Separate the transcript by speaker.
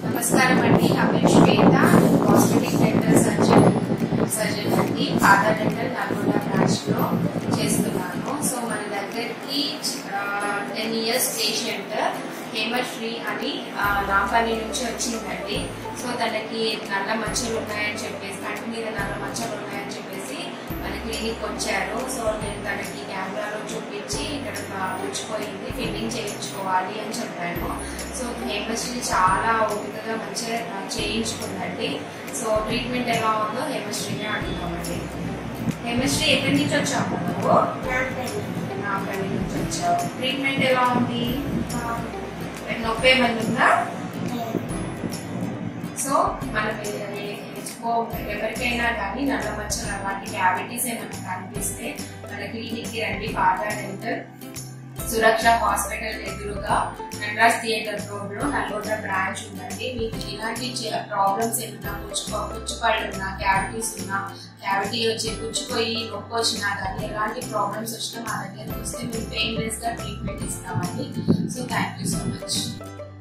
Speaker 1: నమస్కారం అండి నా పేరు Swetha cosmetic dental surgeon surgeon అండి ఫాదర్ డెంటల్ నల్గొండ బ్రాంచ్ లో చేస్తున్నాను సో మన దగ్గరికి టెన్ ఇయర్స్ పేషెంట్ హేమశ్రీ అని ఆ, నాంపల్లి నుంచి వచ్చిందండి సో తనకి నల్ల మచ్చలు ఉన్నాయని చెప్పేసి కంటి మీద నల్ల మచ్చలు ఉన్నాయని చెప్పేసి మన క్లినిక్ వచ్చారు సో నేను తనకి కెమెరాలో చూపించి ఇక్కడ పుచ్చిపోయింది ఫిట్టింగ్ చేయించుకోవాలి అని చెప్పాను సో హేమశ్రీ చాలా ఓపికగా మంచిగా ఆ, చేయించుకుందండి సో ట్రీట్మెంట్ ఎలా ఉందో హేమశ్రీని అడుగుతామండి హేమశ్రీ ఎక్కడి నుంచి వచ్చావు నువ్వు నాంపల్లి నుంచి వచ్చావు ట్రీట్మెంట్ ఎలా ఉంది నొప్పి ఏమైనా ఉందా సో మనం ఎక్స్పో ఎవరికైనా కానీ నల్ల మచ్చలు అలాంటి క్యావిటీస్ ఏమైనా కనిపిస్తే మన క్లినిక్ కి రండి పాతా డెంటల్ సురక్ష హాస్పిటల్ ఎదురుగా నటరాజ్ థియేటర్ రోడ్ లో నల్గొండ బ్రాంచ్ ఉందండి మీకు ఇలాంటి ప్రాబ్లమ్స్ ఏమైనా పుచ్చుకో పుచ్చుపళ్ళు ఉన్నా క్యావిటీస్ ఉన్నా క్యావిటీ వచ్చి పుచ్చిపోయి నొప్పి వచ్చినా కానీ ఎలాంటి ప్రాబ్లమ్స్ వచ్చినా మా దగ్గరకు వస్తే మేము పెయిన్ లెస్ గా ట్రీట్మెంట్ ఇస్తామండి so thank you so much